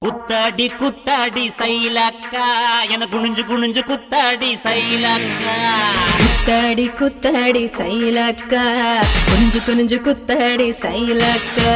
குத்தாடி குத்தாடி சைலக்கா என குனிஞ்சு குனிஞ்சு குத்தாடி சைலக்கா குத்தாடி குத்தாடி சைலக்கா குனிஞ்சு குனிஞ்சு குத்தாடி சைலக்கா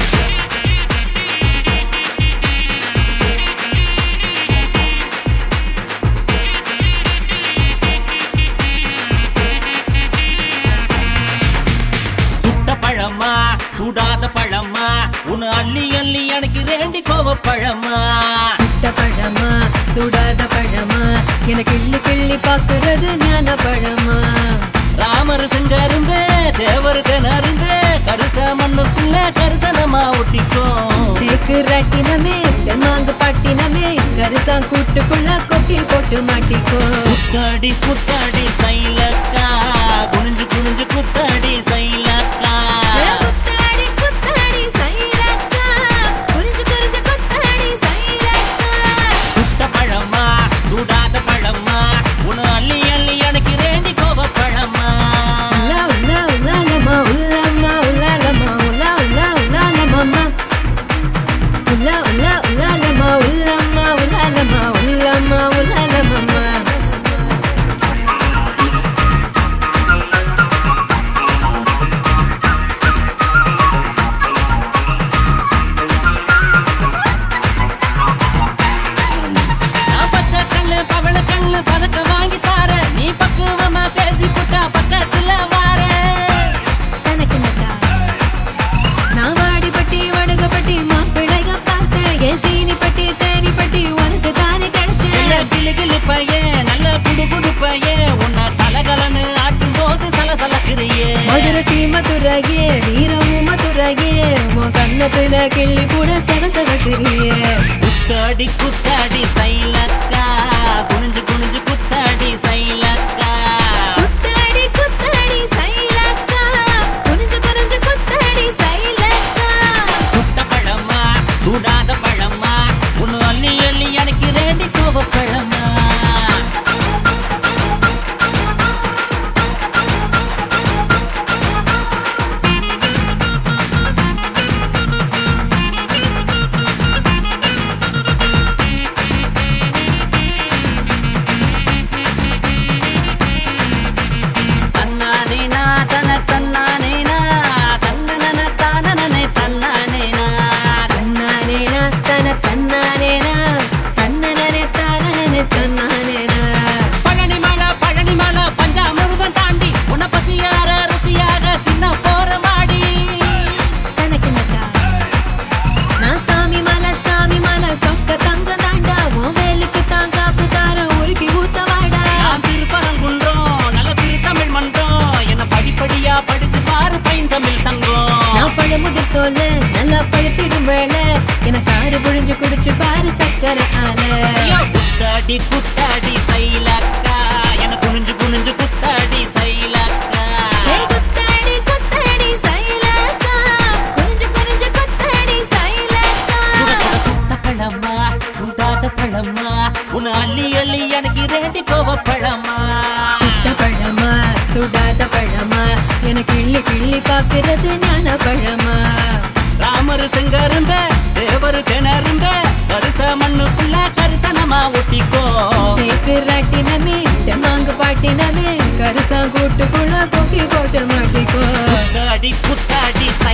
சுட்ட பழமா சுடாத பழமா உன்னு அள்ளி அள்ளி எனக்கு ரேண்டி கோவ பழமா சுட்ட பழமா சுடாத பழமா எனக்கு கிள்ளி கிள்ளி பாக்குறது ஞான பழமா ராமர் செங்கரும்பே தேவர் திணறும்பே கருச மண்ணுக்குள்ள கரிசனமா ஒட்டிக்கும் தேக்கு ராட்டினமே தெம்மாங்கு பாட்டினமே கரிசா கூட்டுக்குள்ள கொக்கி போட்டு மாட்டிக்கோ குத்தாடி குத்தாடி சைலக்கா குனிஞ்சு குனிஞ்சு குத்தாடி சைலக்கா குத்தாடி குத்தாடி சைலக்கா குறிஞ்சு குறிஞ்சு குத்தாடி சைலக்கா சுட்ட பழமா சுடாத பழமா உன்னு அள்ளி அள்ளி எனக்கு ரேண்டி கோவ பழமா உலா உலா உலாலமா உலாமா உலாலமா உலா உலா உலாலமாமா உலா உலா உலாலமா உலாமா உலாலமா உலாமா உலாலமாமா நான் பச்சை கண்ணு பவள கண்ணு பதக்க வாங்கி தார நீ பக்குவமா பேசி புட்டா பக்கத்துல வார தனக்கு நக்கா நான் வாடிப்பட்டி வடுகப்பட்டி மாப்பிள்ளைக பார்த்தேன் என் சீனி பட்டி தேனி பட்டி உனக்கு தானே கிடைச்சேன் கிளு கிளு பையன் நல்ல குடு குடு பையன் உன்னை கலகலன்னு ஆட்டும் போது சலசலக்கிறியே மதுரை சீமதுரையே வீரமும் மதுரையே உன் கன்னத்துல கிள்ளி கூட செவ செவக்கிறியே குத்தாடி குத்தாடி சைலக்கா குனிஞ்சு குனிஞ்சு குத்தாடி சைலக்கா குத்தாடி குத்தாடி சைலக்கா குனிஞ்சு குனிஞ்சு குத்தாடி சைலக்கா சுட்ட பழமா சுடாத பழமா உன்னு அள்ளி அள்ளி எனக்கு ரேண்டி கோவ பழமா தன்னானேனா தன தன்னானேனா தன்னன தானனனே தன்னானேனா தன்னானேனா தன தன்னானேனா தன்னனனே தானனனே தன்னானேனா பழனி மலை பழனி மலை பஞ்சாமிருதம் தாண்டி உன்னை பசியார ருசியாக தின்ன போற மாடி தனக்கு நக்கா நான் சாமி மலை சாமி மலை சொக்க தங்க தாண்டா உன் வேலுக்கு தான் காப்பு தார உருக்கி ஊத்த வாடா நான் திருப்பரங்குன்றம் நல்ல திருத்தமிழ் மன்றம் என்ன படிப்படியா படிச்சு பாரு பைந்தமிழ் சங்கம் நான் பழமுதிர் சொல்ல நல்லா பழுத்திடும் வேலை என சாறு புழிஞ்சு குடிச்சு பாரு சக்கரை ஆல ஐயோ, குத்தாடி குத்தாடி சைலக்கா என குனிஞ்சு குனிஞ்சு குத்தாடி சைலக்கா ஏய் குத்தாடி குத்தாடி சைலக்கா குனிஞ்சு குனிஞ்சு குத்தாடி சைலக்கா சுட சுட சுட்ட பழமா சுடாத பழமா உன் அள்ளி அள்ளி எனக்கு ரேண்டி கோவ பழமா சுட்ட பழமா சுடாத பழமா எனக்கு கிள்ளி கிள்ளி பாக்குறது ஞான பழமா ராமர் செங்கருந்த தேவர் கிணறுந்த கரிச மண்ணுக்குள்ள கரிசனமா ஒட்டிக்கோ தேக்கு ராட்டினமே தெம்மாங்கு பாட்டினமே கரிசா கூட்டுக்குள்ள கொக்கி போட்டு மாட்டிக்கோ குத்தாடி குத்தாடி